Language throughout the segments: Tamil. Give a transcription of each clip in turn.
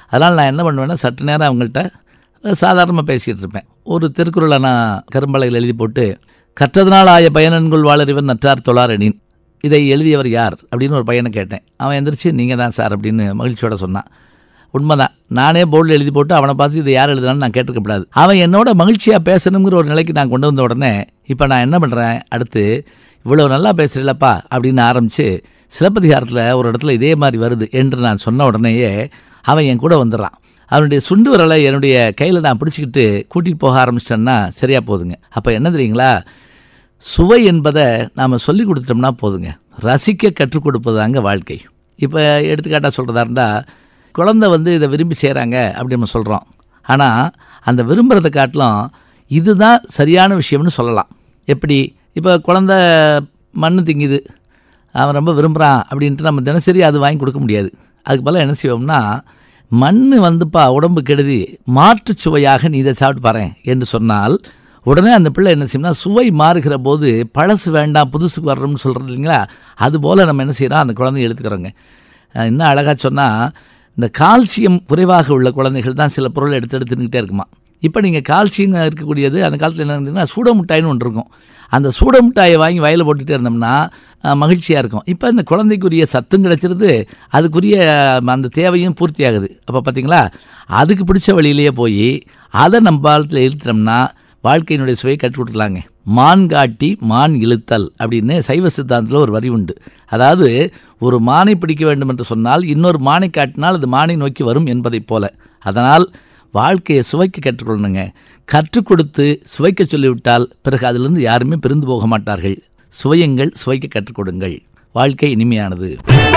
அதனால் நான் என்ன பண்ணுவேன்னா சற்று நேரம் அவங்கள்ட்ட சாதாரணமாக பேசிகிட்டு இருப்பேன் ஒரு திருக்குறளை நான் கரும்பலையில் எழுதி போட்டு கற்றதனால் ஆய பயனன்குள் வாழறிவன் நற்றார் தொழாரெனின் இதை எழுதியவர் யார் அப்படின்னு ஒரு பையனை கேட்டேன் அவன் எந்திரிச்சு நீங்கள் தான் சார் அப்படின்னு மகிழ்ச்சியோட சொன்னான் உண்மைதான் நானே போர்டில் எழுதி போட்டு அவனை பார்த்து இதை யார் எழுதுனான்னு நான் கேட்டுக்கப்படாது அவன் என்னோட மகிழ்ச்சியாக பேசணுங்கிற ஒரு நிலைக்கு நான் கொண்டு வந்த உடனே இப்போ நான் என்ன பண்ணுறேன் அடுத்து இவ்வளோ நல்லா பேசுகிறீங்களப்பா அப்படின்னு ஆரம்பித்து சிலப்பதிகாரத்தில் ஒரு இடத்துல இதே மாதிரி வருது என்று நான் சொன்ன உடனேயே அவன் என் கூட வந்துடுறான் அவனுடைய சுண்டு விரலை என்னுடைய கையில் நான் பிடிச்சிக்கிட்டு கூட்டிகிட்டு போக ஆரம்பிச்சிட்டேன்னா சரியாக போகுதுங்க அப்போ என்ன தெரியுங்களா சுவை என்பதை நாம் சொல்லி கொடுத்துட்டோம்னா போதுங்க ரசிக்க கற்றுக் கொடுப்பதாங்க வாழ்க்கை இப்போ எடுத்துக்காட்டாக சொல்கிறதா இருந்தால் குழந்தை வந்து இதை விரும்பி செய்கிறாங்க அப்படி நம்ம சொல்கிறோம் ஆனால் அந்த விரும்புகிறத காட்டிலும் இதுதான் சரியான விஷயம்னு சொல்லலாம் எப்படி இப்போ குழந்த மண் திங்குது அவன் ரொம்ப விரும்புகிறான் அப்படின்ட்டு நம்ம தினசரி அது வாங்கி கொடுக்க முடியாது அதுக்கு பதிலாக என்ன செய்வோம்னா மண் வந்துப்பா உடம்பு கெடுதி மாற்றுச் சுவையாக நீ இதை சாப்பிட்டு பாரு என்று சொன்னால் உடனே அந்த பிள்ளை என்ன செய்யும்னா சுவை மாறுகிற போது பழசு வேண்டாம் புதுசுக்கு வர்றோம்னு சொல்கிறது இல்லைங்களா அதுபோல் நம்ம என்ன செய்கிறோம் அந்த குழந்தைய எடுத்துக்கிறோங்க அஹ் இன்னும் அழகாக சொன்னால் இந்த கால்சியம் குறைவாக உள்ள குழந்தைகள் தான் சில பொருளை எடுத்து எடுத்து தின்னுக்கிட்டே இருக்குமா இப்போ நீங்கள் கால்சியம் இருக்கக்கூடியது அந்த காலத்தில் என்ன இருந்ததுன்னா சூட மிட்டாய்னு ஒன்று இருக்கும் அந்த சூட மிட்டாயை வாங்கி வயலில் போட்டுகிட்டே இருந்தோம்னா மகிழ்ச்சியாக இருக்கும் இப்போ இந்த குழந்தைக்குரிய சத்தும் கிடைச்சிருது அதுக்குரிய அஹ், அந்த தேவையும் பூர்த்தி ஆகுது அப்போ பார்த்தீங்களா அதுக்கு பிடிச்ச வழியிலேயே போய் அதை நம்ம காலத்தில் இழுத்துட்டோம்னா வாழ்க்கையினுடைய சுவையை கற்றுக் கொடுக்கலாங்க மான் காட்டி மான் இழுத்தல் அப்படின்னு சைவ சித்தாந்தத்தில் ஒரு வரி உண்டு அதாவது ஒரு மானை பிடிக்க வேண்டும் என்று சொன்னால் இன்னொரு மானை காட்டினால் அது மானை நோக்கி வரும் என்பதைப் போல அதனால் வாழ்க்கையை சுவைக்க கற்றுக்கொள்ளணுங்க கற்றுக் கொடுத்து சுவைக்க சொல்லிவிட்டால் பிறகு அதிலிருந்து யாருமே பிரிந்து போக மாட்டார்கள் சுவையுங்கள் சுவைக்க கற்றுக் கொடுங்கள் வாழ்க்கை இனிமையானது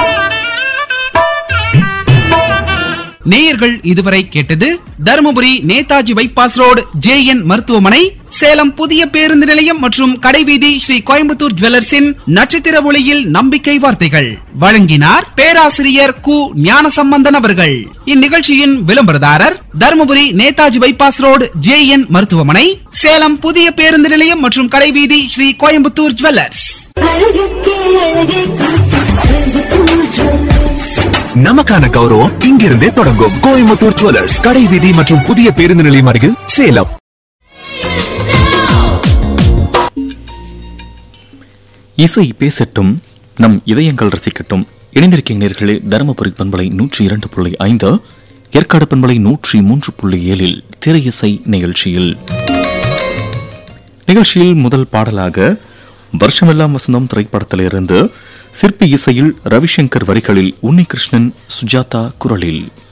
நேயர்கள் இதுவரை கேட்டது Dharmapuri Netaji bypass road J N மருத்துவமனை சேலம் புதிய பேருந்து நிலையம் மற்றும் கடைவீதி ஸ்ரீ கோயம்புத்தூர் ஜுவல்லர்ஸின் நட்சத்திர ஒளியில் நம்பிக்கை வார்த்தைகள் வழங்கினார் பேராசிரியர் கு ஞானசம்பந்தன் அவர்கள் இந்நிகழ்ச்சியின் விளம்பரதாரர் Dharmapuri Netaji bypass road J N மருத்துவமனை சேலம் புதிய பேருந்து நிலையம் மற்றும் கடைவீதி ஸ்ரீ கோயம்புத்தூர் ஜுவல்லர்ஸ் அழகுக்கே அழகே நமக்கான கௌரவம் இங்கிருந்தே தொடங்கும் கோயம்புத்தூர் ஜுவல்லர்ஸ் கடை வீதி மற்றும் புதிய பேருந்து நிலையம் அருகில் சேலம் இசை பேசட்டும் நம் இதயங்கள் ரசிக்கட்டும் இணைந்திருக்கீங்க நேர்களே தருமபுரி பண்பலை நூற்றி இரண்டு புள்ளி ஐந்து ஏற்காடு பண்பலை நூற்றி மூன்று புள்ளி ஏழில் திரை இசை நிகழ்ச்சியில் நிகழ்ச்சியில் முதல் பாடலாக வருஷமெல்லாம் வசந்தம் திரைப்படத்திலிருந்து சிற்பி இசையில் ரவிசங்கர் வரிகளில் உன்னிகிருஷ்ணன் சுஜாதா குரலில்